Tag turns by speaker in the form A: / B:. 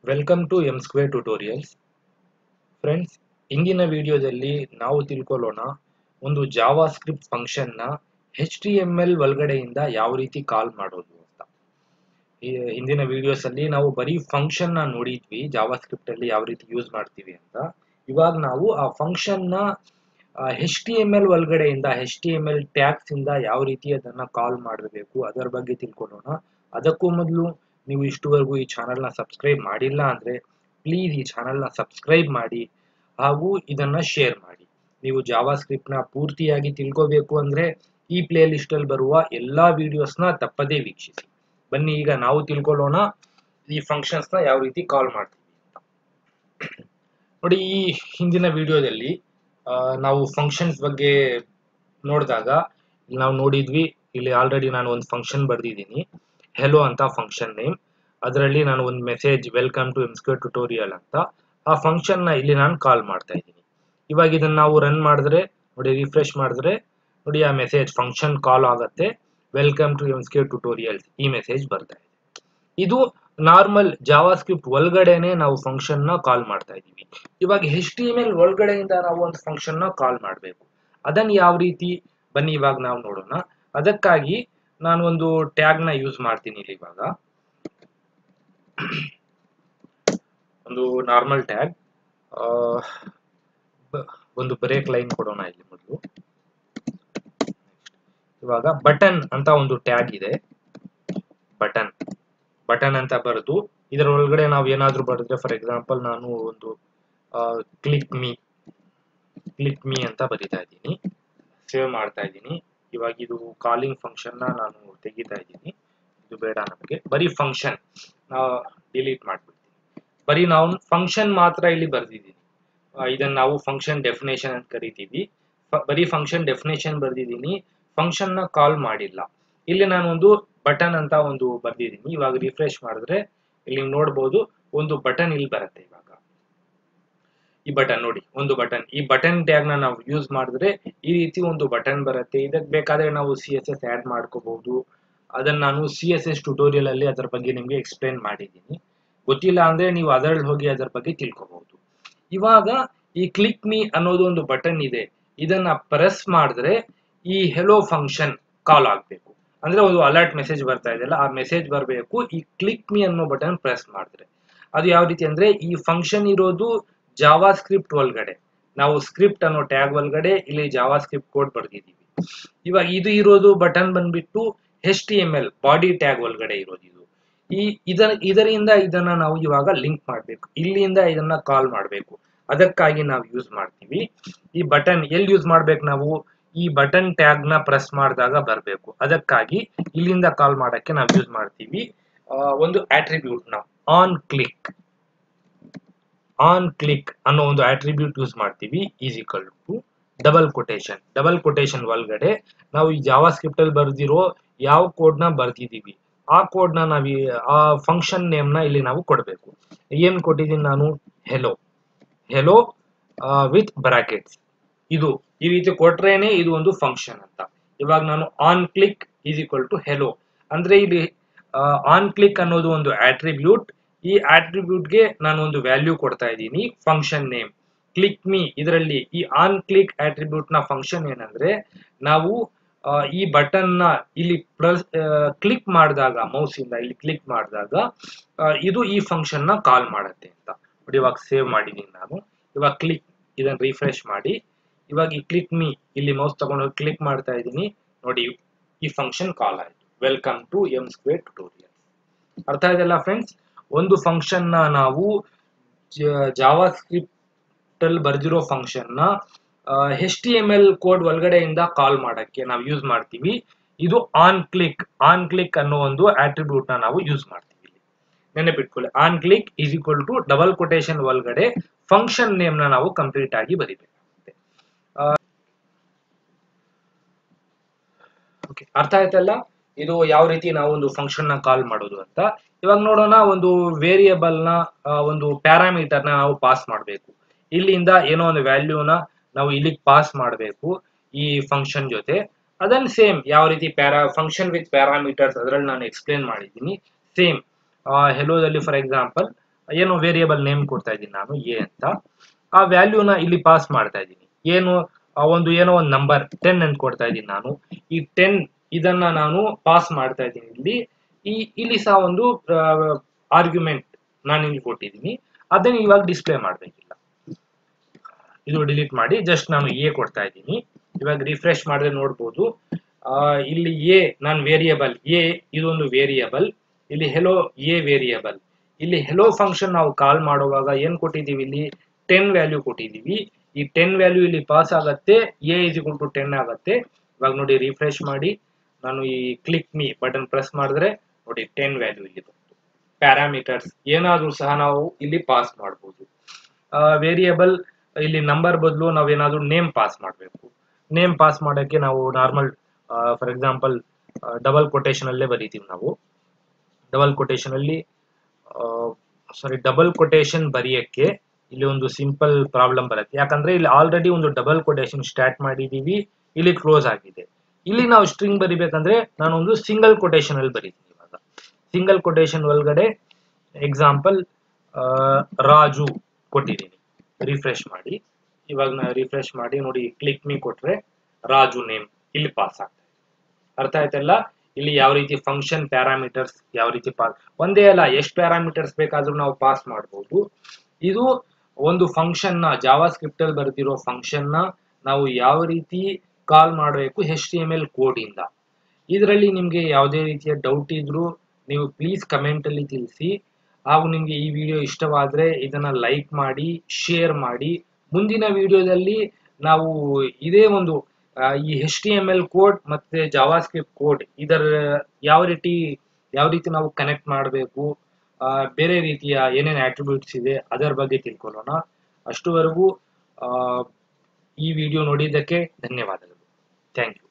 A: welcome to M square tutorials friends ಇಂದಿನ ವಿಡಿಯೋದಲ್ಲಿ ನಾವು ತಿಳ್ಕೊಳ್ಳೋಣ ಒಂದು ಜಾವಾ ಸ್ಕ್ರಿಪ್ಟ್ ಫಂಕ್ಷನ್ನ ಎಚ್ ಟಿ ಎಮ್ ಎಲ್ ಒಳಗಡೆಯಿಂದ ಯಾವ ರೀತಿ ಕಾಲ್ ಮಾಡೋದು ಅಂತ ಈ ಹಿಂದಿನ ವಿಡಿಯೋಸ್ ಅಲ್ಲಿ ನಾವು ಬರೀ ಫಂಕ್ಷನ್ ನ ನೋಡಿದ್ವಿ ಜಾವಾ ಸ್ಕ್ರಿಪ್ಟ್ ಅಲ್ಲಿ ಯಾವ ರೀತಿ ಯೂಸ್ ಮಾಡ್ತೀವಿ ಅಂತ ಇವಾಗ ನಾವು ಆ ಫಂಕ್ಷನ್ ನ ಎಚ್ ಟಿ ಎಮ್ ಎಲ್ ಒಳಗಡೆಯಿಂದ H T M L tags ಇಂದ ಯಾವ ರೀತಿ ಅದನ್ನ ಕಾಲ್ ಮಾಡಬೇಕು ಅದರ ಬಗ್ಗೆ ತಿಳ್ಕೊಳ್ಳೋಣ ಅದಕ್ಕೂ ಮೊದಲು ನೀವು ಇಷ್ಟುವರೆಗೂ ಈ ಚಾನಲ್ನ ಸಬ್ಸ್ಕ್ರೈಬ್ ಮಾಡಿಲ್ಲ ಅಂದ್ರೆ ಪ್ಲೀಸ್ ಈ ಚಾನಲ್ನ ಸಬ್ಸ್ಕ್ರೈಬ್ ಮಾಡಿ ಹಾಗೂ ಇದನ್ನ ಶೇರ್ ಮಾಡಿ ನೀವು ಜಾವಾ ಸ್ಕ್ರಿಪ್ಟ್ ನ ಪೂರ್ತಿಯಾಗಿ ತಿಳ್ಕೋಬೇಕು ಅಂದ್ರೆ ಈ ಪ್ಲೇ ಲಿಸ್ಟ್ ಅಲ್ಲಿ ಬರುವ ಎಲ್ಲಾ ವಿಡಿಯೋಸ್ನ ತಪ್ಪದೇ ವೀಕ್ಷಿಸಿ ಬನ್ನಿ ಈಗ ನಾವು ತಿಳ್ಕೊಳ್ಳೋಣ ಈ ಫಂಕ್ಷನ್ಸ್ ನ ಯಾವ ರೀತಿ ಕಾಲ್ ಮಾಡ್ತೀವಿ ಅಂತ ನೋಡಿ ಈ ಹಿಂದಿನ ವಿಡಿಯೋದಲ್ಲಿ ನಾವು ಫಂಕ್ಷನ್ಸ್ ಬಗ್ಗೆ ನೋಡಿದಾಗ ನಾವು ನೋಡಿದ್ವಿ ಇಲ್ಲಿ ಆಲ್ರೆಡಿ ನಾನು ಒಂದು ಫಂಕ್ಷನ್ ಬರೆದಿದ್ದೀನಿ ಹೆಲೋ ಅಂತ ಫಂಕ್ಷನ್ ನೇಮ್ ಅದರಲ್ಲಿ ನಾನು ಒಂದು message welcome to M square tutorial ಅಂತ ಆ ಫಂಕ್ಷನ್ ನ ಇಲ್ಲಿ ನಾನು ಕಾಲ್ ಮಾಡ್ತಾ ಇದ್ದೀನಿ ಇವಾಗ ಇದನ್ನ ನಾವು ರನ್ ಮಾಡಿದ್ರೆ ನೋಡಿ ರಿಫ್ರೆಶ್ ಮಾಡಿದ್ರೆ ನೋಡಿ ಆ ಮೆಸೇಜ್ ಫಂಕ್ಷನ್ ಕಾಲ್ ಆಗುತ್ತೆ ವೆಲ್ಕಮ್ ಟು ಎಮ್ಸ್ಕ್ಯೂರ್ ಟ್ಯುಟೋರಿಯಲ್ಸ್ ಈ ಮೆಸೇಜ್ ಬರ್ತಾ ಇದೆ ಇದು ನಾರ್ಮಲ್ ಜಾವಾ ಸ್ಕ್ರಿಪ್ಟ್ ಒಳಗಡೆನೆ ನಾವು ಫಂಕ್ಷನ್ ನ ಕಾಲ್ ಮಾಡ್ತಾ ಇದೀವಿ ಇವಾಗ ಎಚ್ ಟಿ ಎಮ್ ಎಲ್ ಒಳಗಡೆಯಿಂದ ನಾವು ಒಂದು ಫಂಕ್ಷನ್ ನ ಕಾಲ್ ಮಾಡಬೇಕು ಅದನ್ನ ಯಾವ ರೀತಿ ಬನ್ನಿ ಇವಾಗ ನಾವು ನೋಡೋಣ ಅದಕ್ಕಾಗಿ ನಾನು ಒಂದು ಟ್ಯಾಗ್ ನ ಯೂಸ್ ಮಾಡ್ತೀನಿ ಇಲ್ಲಿ ಇವಾಗ ಒಂದು ನಾರ್ಮಲ್ ಟ್ಯಾಗ್ ಒಂದು ಬ್ರೇಕ್ ಲೈನ್ ಕೊಡೋಣ ಇಲ್ಲಿ ಮೊದಲು ಇವಾಗ ಬಟನ್ ಅಂತ ಒಂದು ಟ್ಯಾಗ್ ಇದೆ ಬಟನ್ ಬಟನ್ ಅಂತ ಬರೆದು ಇದರ ಒಳಗಡೆ ನಾವು ಏನಾದ್ರೂ ಬರೆದ್ರೆ ಫಾರ್ ಎಕ್ಸಾಂಪಲ್ ನಾನು ಒಂದು ಕ್ಲಿಕ್ ಮೀ ಕ್ಲಿಕ್ ಮೀ ಅಂತ ಬರಿತಾ ಇದ್ದೀನಿ ಸೇವ್ ಮಾಡ್ತಾ ಇದ್ದೀನಿ ಇವಾಗ ಇದು ಕಾಲಿಂಗ್ ಫಂಕ್ಷನ್ ನ ನಾನು ತೆಗಿತಾ ಇದ್ದೀನಿ ಇದು ಬೇಡ ನಮಗೆ ಬರೀ ಫಂಕ್ಷನ್ ಡಿಲೀಟ್ ಮಾಡ್ಬಿಡ್ತೀನಿ ಬರೀ ನಾವು ಫಂಕ್ಷನ್ ಮಾತ್ರ ಇಲ್ಲಿ ಬರ್ದಿದ್ದೀನಿ ಇದನ್ನ ನಾವು ಫಂಕ್ಷನ್ ಡೆಫಿನೇಷನ್ ಅಂತ ಕರಿತೀವಿ ಬರೀ ಫಂಕ್ಷನ್ ಡೆಫಿನೇಷನ್ ಬರ್ದಿದ್ದೀನಿ ಫಂಕ್ಷನ್ ನ ಕಾಲ್ ಮಾಡಿಲ್ಲ ಇಲ್ಲಿ ನಾನು ಒಂದು ಬಟನ್ ಅಂತ ಒಂದು ಬರ್ದಿದ್ದೀನಿ ಇವಾಗ ರಿಫ್ರೆಶ್ ಮಾಡಿದ್ರೆ ಇಲ್ಲಿ ನೋಡ್ಬೋದು ಒಂದು ಬಟನ್ ಇಲ್ಲಿ ಬರುತ್ತೆ ಇವಾಗ ಈ ಬಟನ್ ನೋಡಿ ಒಂದು ಬಟನ್ ಈ ಬಟನ್ ಟ್ಯಾಗ್ ನ ನಾವು ಯೂಸ್ ಮಾಡಿದ್ರೆ ಈ ರೀತಿ ಒಂದು ಬಟನ್ ಬರುತ್ತೆ ಇದಕ್ಕೆ ಬೇಕಾದ್ರೆ ನಾವು ಸಿ ಎಸ್ ಎಸ್ ಆಡ್ ಮಾಡ್ಕೋಬಹುದು ಅದನ್ನ ನಾನು ಸಿ ಎಸ್ ಎಸ್ ಟ್ಯುಟೋರಿಯಲ್ ಅಲ್ಲಿ ಅದರ ಬಗ್ಗೆ ನಿಮ್ಗೆ ಎಕ್ಸ್ಪ್ಲೇನ್ ಮಾಡಿದ್ದೀನಿ ಗೊತ್ತಿಲ್ಲ ಅಂದ್ರೆ ನೀವು ಅದರಲ್ಲಿ ಹೋಗಿ ಅದರ ಬಗ್ಗೆ ತಿಳ್ಕೋಬಹುದು ಇವಾಗ ಈ ಕ್ಲಿಕ್ ಮೀ ಅನ್ನೋದು ಒಂದು ಬಟನ್ ಇದೆ ಇದನ್ನ ಪ್ರೆಸ್ ಮಾಡಿದ್ರೆ ಈ ಹೆಲೋ ಫಂಕ್ಷನ್ ಕಾಲ್ ಆಗ್ಬೇಕು ಅಂದ್ರೆ ಒಂದು ಅಲರ್ಟ್ ಮೆಸೇಜ್ ಬರ್ತಾ ಇದೆಯಲ್ಲ ಆ ಮೆಸೇಜ್ ಬರಬೇಕು ಈ ಕ್ಲಿಕ್ ಮೀ ಅನ್ನೋ ಬಟನ್ ಪ್ರೆಸ್ ಮಾಡಿದ್ರೆ ಅದು ಯಾವ ರೀತಿ ಅಂದ್ರೆ ಈ ಫಂಕ್ಷನ್ ಇರೋದು ಜಾವಾ ಸ್ಕ್ರಿಪ್ಟ್ ಒಳಗಡೆ ನಾವು ಸ್ಕ್ರಿಪ್ಟ್ ಅನ್ನೋ ಟ್ಯಾಗ್ ಒಳಗಡೆ ಇಲ್ಲಿ ಜಾವಾ ಸ್ಕ್ರಿಪ್ಟ್ ಕೋಡ್ ಬರ್ದಿದೀವಿ ಇವಾಗ ಇದು ಇರೋದು ಬಟನ್ ಬಂದ್ಬಿಟ್ಟು H T M L body tag ಒಳಗಡೆ ಇರೋದು ಇದು ಈ ಇದರ ಇದರಿಂದ ಇದನ್ನ ನಾವು ಇವಾಗ ಲಿಂಕ್ ಮಾಡಬೇಕು ಇಲ್ಲಿಂದ ಇದನ್ನ ಕಾಲ್ ಮಾಡಬೇಕು ಅದಕ್ಕಾಗಿ ನಾವು ಯೂಸ್ ಮಾಡ್ತೀವಿ ಈ ಬಟನ್ ಎಲ್ಲಿ ಯೂಸ್ ಮಾಡ್ಬೇಕು ನಾವು ಈ ಬಟನ್ ಟ್ಯಾಗ್ ನ ಪ್ರೆಸ್ ಮಾಡಿದಾಗ ಬರಬೇಕು ಅದಕ್ಕಾಗಿ ಇಲ್ಲಿಂದ ಕಾಲ್ ಮಾಡಕ್ಕೆ ನಾವು ಯೂಸ್ ಮಾಡ್ತೀವಿ ಒಂದು ಆಟ್ರಿಬ್ಯೂಟ್ ನಾವು ಆನ್ ಕ್ಲಿಕ್ ಆನ್ ಕ್ಲಿಕ್ ಅನ್ನೋ ಒಂದು ಆಟ್ರಿಬ್ಯೂಟ್ ಯೂಸ್ ಮಾಡ್ತೀವಿ is equal to double quotation double quotation ಒಳಗಡೆ ನಾವು ಈ ಜಾವಾ ಸ್ಕ್ರಿಪ್ಟ್ ಅಲ್ಲಿ ಬರ್ದಿರೋ ಯಾವ ಕೋಡ್ ನ ಬರ್ದಿದೀವಿ ಆ ಕೋಡ್ ನ ನಾವು ಆ ಫಂಕ್ಷನ್ ನೇಮ್ ನ ಇಲ್ಲಿ ನಾವು ಕೊಡಬೇಕು ಏನ್ ಕೊಟ್ಟಿದ್ದೀನಿ ನಾನು ಹೆಲೋ ಹೆಲೋ ವಿತ್ ಬ್ರಾಕೆಟ್ಸ್ ಇದು ಈ ರೀತಿ ಕೊಟ್ರೇನೆ ಇದು ಒಂದು ಫಂಕ್ಷನ್ ಅಂತ ಇವಾಗ ನಾನು on click is equal to hello ಅಂದ್ರೆ ಇಲ್ಲಿ ಆನ್ ಕ್ಲಿಕ್ ಅನ್ನೋದು ಒಂದು ಆಟ್ರಿಬ್ಯೂಟ್ ಈ ಆಟ್ರಿಬ್ಯೂಟ್ಗೆ ನಾನು ಒಂದು ವ್ಯಾಲ್ಯೂ ಕೊಡ್ತಾ ಇದ್ದೀನಿ ಫಂಕ್ಷನ್ ನೇಮ್ ಕ್ಲಿಕ್ ಮೀ ಇದರಲ್ಲಿ ಈ ಆನ್ ಕ್ಲಿಕ್ ಆಟ್ರಿಬ್ಯೂಟ್ ನ ಫಂಕ್ಷನ್ ಏನಂದ್ರೆ ನಾವು ಈ ಬಟನ್ ನ ಇಲ್ಲಿ ಪ್ರೆಸ್ ಕ್ಲಿಕ್ ಮಾಡಿದಾಗ ಮೌಸ್ ಇಂದ ಇಲ್ಲಿ ಕ್ಲಿಕ್ ಮಾಡಿದಾಗ ಇದು ಈ ಫಂಕ್ಷನ್ ನ ಕಾಲ್ ಮಾಡುತ್ತೆ ಅಂತ ನೋಡಿ ಇವಾಗ ಸೇವ್ ಮಾಡಿದ್ದೀನಿ ನಾನು ಇವಾಗ ಕ್ಲಿಕ್ ಇದನ್ನ ರಿಫ್ರೆಶ್ ಮಾಡಿ ಇವಾಗ ಈ ಕ್ಲಿಕ್ ಮೀ ಇಲ್ಲಿ ಮೌಸ್ ತಗೊಂಡು ಕ್ಲಿಕ್ ಮಾಡ್ತಾ ಇದ್ದೀನಿ ನೋಡಿ ಈ ಫಂಕ್ಷನ್ ಕಾಲ್ ಆಯ್ತು welcome to M square tutorial ಅರ್ಥ ಇದೆಲ್ಲ ಫ್ರೆಂಡ್ಸ್ ಒಂದು ಫಂಕ್ಷನ್ ನ ನಾವು ಜಾವಾ ಸ್ಕ್ರಿಪ್ಟ್ ಅಲ್ಲಿ ಬರ್ದಿರೋ ಫಂಕ್ಷನ್ ನ H T M L code ಒಳಗಡೆಯಿಂದ ಕಾಲ್ ಮಾಡಕ್ಕೆ ನಾವು ಯೂಸ್ ಮಾಡ್ತೀವಿ ಇದು ಆನ್ ಕ್ಲಿಕ್ ಆನ್ ಕ್ಲಿಕ್ ಅನ್ನೋ ಒಂದು ಆಟ್ರಿಬ್ಯೂಟ್ ನ ನಾವು ಯೂಸ್ ಮಾಡ್ತೀವಿ ನೆನಪಿಟ್ಕೊಳ್ಳಿ on click is equal to double quotation ಒಳಗಡೆ ಫಂಕ್ಷನ್ ನೇಮ್ ನ ನಾವು ಕಂಪ್ಲೀಟ್ ಆಗಿ ಬರಿಬೇಕಾಗುತ್ತೆ ಓಕೆ ಅರ್ಥ ಆಯ್ತಲ್ಲ ಇದು ಯಾವ ರೀತಿ ನಾವು ಒಂದು ಫಂಕ್ಷನ್ ನ ಕಾಲ್ ಮಾಡೋದು ಅಂತ ಇವಾಗ ನೋಡೋಣ ಒಂದು ವೇರಿಯಬಲ್ ನ ಒಂದು ಪ್ಯಾರಾಮೀಟರ್ ನ ನಾವು ಪಾಸ್ ಮಾಡಬೇಕು ಇಲ್ಲಿಂದ ಏನೋ ಒಂದು ವ್ಯಾಲ್ಯೂನ ನಾವು ಇಲ್ಲಿಗೆ ಪಾಸ್ ಮಾಡಬೇಕು ಈ ಫಂಕ್ಷನ್ ಜೊತೆ ಅದನ್ನ ಸೇಮ್ ಯಾವ ರೀತಿ ಪ್ಯಾರಾ ಫಂಕ್ಷನ್ ವಿತ್ ಪ್ಯಾರಾಮೀಟರ್ಸ್ ಅದರಲ್ಲಿ ನಾನು ಎಕ್ಸ್ಪ್ಲೇನ್ ಮಾಡಿದ್ದೀನಿ ಸೇಮ್ ಹೆಲೋದಲ್ಲಿ ಫಾರ್ ಎಕ್ಸಾಂಪಲ್ ಏನು ವೇರಿಯೇಬಲ್ ನೇಮ್ ಕೊಡ್ತಾ ಇದ್ದೀನಿ ನಾನು ಎ ಅಂತ ಆ ವ್ಯಾಲ್ಯೂನ ಇಲ್ಲಿ ಪಾಸ್ ಮಾಡ್ತಾ ಇದ್ದೀನಿ ಏನು ಆ ಒಂದು ಏನೋ ಒಂದು ನಂಬರ್ ಟೆನ್ ಅಂತ ಕೊಡ್ತಾ ಇದ್ದೀನಿ ನಾನು ಈ ಟೆನ್ ಇದನ್ನ ನಾನು ಪಾಸ್ ಮಾಡ್ತಾ ಇದ್ದೀನಿ ಇಲ್ಲಿ ಈ ಇಲ್ಲಿ ಸಹ ಒಂದು ಆರ್ಗ್ಯುಮೆಂಟ್ ನಾನು ಇಲ್ಲಿ ಕೊಟ್ಟಿದ್ದೀನಿ ಅದನ್ನ ಇವಾಗ ಡಿಸ್ಪ್ಲೇ ಮಾಡಬೇಕಿಲ್ಲ ಇದು ಡಿಲೀಟ್ ಮಾಡಿ ಜಸ್ಟ್ ನಾನು ಎ ಕೊಡ್ತಾ ಇದ್ದೀನಿ ಇವಾಗ ರಿಫ್ರೆಶ್ ಮಾಡಿದ್ರೆ ನೋಡ್ಬೋದು ಆ, ಇಲ್ಲಿ ಎ ನಾನು ವೇರಿಯಬಲ್ ಎ ಇದೊಂದು ವೇರಿಯಬಲ್ ಇಲ್ಲಿ ಹೆಲೋ ಎ ವೇರಿಯಬಲ್ ಇಲ್ಲಿ ಹೆಲೋ ಫಂಕ್ಷನ್ ನಾವು ಕಾಲ್ ಮಾಡುವಾಗ ಏನ್ ಕೊಟ್ಟಿದ್ದೀವಿ ಇಲ್ಲಿ ಟೆನ್ ವ್ಯಾಲ್ಯೂ ಕೊಟ್ಟಿದ್ದೀವಿ ಈ ಟೆನ್ ವ್ಯಾಲ್ಯೂ ಇಲ್ಲಿ ಪಾಸ್ ಆಗತ್ತೆ A is equal to ten ಆಗತ್ತೆ ಇವಾಗ ನೋಡಿ ರಿಫ್ರೆಶ್ ಮಾಡಿ ನಾನು ಈ ಕ್ಲಿಕ್ ಮೀ ಬಟನ್ ಪ್ರೆಸ್ ಮಾಡಿದ್ರೆ ನೋಡಿ ಟೆನ್ ವ್ಯಾಲ್ಯೂ ಇಲ್ಲಿ ಬಂತು ಪ್ಯಾರಾಮೀಟರ್ಸ್ ಏನಾದ್ರೂ ಸಹ ನಾವು ಇಲ್ಲಿ ಪಾಸ್ ಮಾಡ್ಬೋದು ವೇರಿಯಬಲ್ ಇಲ್ಲಿ ನಂಬರ್ ಬದಲು ನಾವೇನಾದ್ರೂ ನೇಮ್ ಪಾಸ್ ಮಾಡಬೇಕು ನೇಮ್ ಪಾಸ್ ಮಾಡೋಕ್ಕೆ ನಾವು normal for example double quotation ಅಲ್ಲೇ ಬರೀತೀವಿ ನಾವು ಡಬಲ್ ಕೊಟೇಶನ್ ಅಲ್ಲಿ ಸಾರಿ ಡಬಲ್ ಕೊಟೇಶನ್ ಬರೆಯಕ್ಕೆ ಇಲ್ಲಿ ಒಂದು ಸಿಂಪಲ್ ಪ್ರಾಬ್ಲಮ್ ಬರುತ್ತೆ ಯಾಕಂದ್ರೆ ಇಲ್ಲಿ ಆಲ್ರೆಡಿ ಒಂದು ಡಬಲ್ ಕೊಟೇಶನ್ ಸ್ಟಾರ್ಟ್ ಮಾಡಿದೀವಿ ಇಲ್ಲಿ ಕ್ಲೋಸ್ ಆಗಿದೆ ಇಲ್ಲಿ ನಾವು ಸ್ಟ್ರಿಂಗ್ ಬರಿಬೇಕಂದ್ರೆ ನಾನು ಒಂದು ಸಿಂಗಲ್ ಕೊಟೇಶನ್ ಅಲ್ಲಿ ಬರೀತೀನಿ ಇವಾಗ ಸಿಂಗಲ್ ಕೊಟೇಶನ್ ಒಳಗಡೆ ಎಕ್ಸಾಂಪಲ್ ರಾಜು ಕೊಟ್ಟಿದ್ದೀನಿ ರಿಫ್ರೆಶ್ ಮಾಡಿ ಇವಾಗ ನಾ ರಿಫ್ರೆಶ್ ಮಾಡಿ ನೋಡಿ ಕ್ಲಿಕ್ ಮೀ ಕೊಟ್ರೆ ರಾಜು ನೇಮ್ ಇಲ್ಲಿ ಪಾಸ್ ಆಗ್ತದೆ ಅರ್ಥ ಆಯ್ತಲ್ಲ ಇಲ್ಲಿ ಯಾವ ರೀತಿ ಫಂಕ್ಷನ್ ಪ್ಯಾರಾಮೀಟರ್ಸ್ ಯಾವ ರೀತಿ ಪಾಸ್ ಒಂದೇ ಅಲ್ಲ ಎಷ್ಟು ಪ್ಯಾರಾಮೀಟರ್ಸ್ ಬೇಕಾದ್ರೂ ನಾವು ಪಾಸ್ ಮಾಡಬಹುದು ಇದು ಒಂದು ಫಂಕ್ಷನ್ ನ ಜಾವಾ ಸ್ಕ್ರಿಪ್ಟ್ ಅಲ್ಲಿ ಬರೆದಿರೋ ಫಂಕ್ಷನ್ ನ ನಾವು ಯಾವ ರೀತಿ ಕಾಲ್ ಮಾಡಬೇಕು H T M L code ಇಂದ ಇದರಲ್ಲಿ ನಿಮ್ಗೆ ಯಾವುದೇ ರೀತಿಯ ಡೌಟ್ ಇದ್ರೂ ನೀವು ಪ್ಲೀಸ್ ಕಮೆಂಟ್ ಅಲ್ಲಿ ತಿಳಿಸಿ ಹಾಗೂ ನಿಮ್ಗೆ ಈ ವಿಡಿಯೋ ಇಷ್ಟವಾದ್ರೆ ಇದನ್ನ ಲೈಕ್ ಮಾಡಿ ಶೇರ್ ಮಾಡಿ ಮುಂದಿನ ವಿಡಿಯೋದಲ್ಲಿ ನಾವು ಇದೇ ಒಂದು ಆ, ಈ H T M L code ಮತ್ತೆ ಜಾವಾ ಸ್ಕ್ರಿಪ್ಟ್ ಕೋಡ್ ಇದರ ಯಾವ ರೀತಿ ಯಾವ ರೀತಿ ನಾವು ಕನೆಕ್ಟ್ ಮಾಡಬೇಕು ಬೇರೆ ರೀತಿಯ ಏನೇನು ಆಟ್ರಿಬ್ಯೂಟ್ಸ್ ಇದೆ ಅದರ ಬಗ್ಗೆ ತಿಳ್ಕೊಳ್ಳೋಣ ಅಷ್ಟುವರೆಗೂ ಆ, ಈ ವಿಡಿಯೋ ನೋಡಿದ್ದಕ್ಕೆ ಧನ್ಯವಾದಗಳು ಥ್ಯಾಂಕ್ ಯು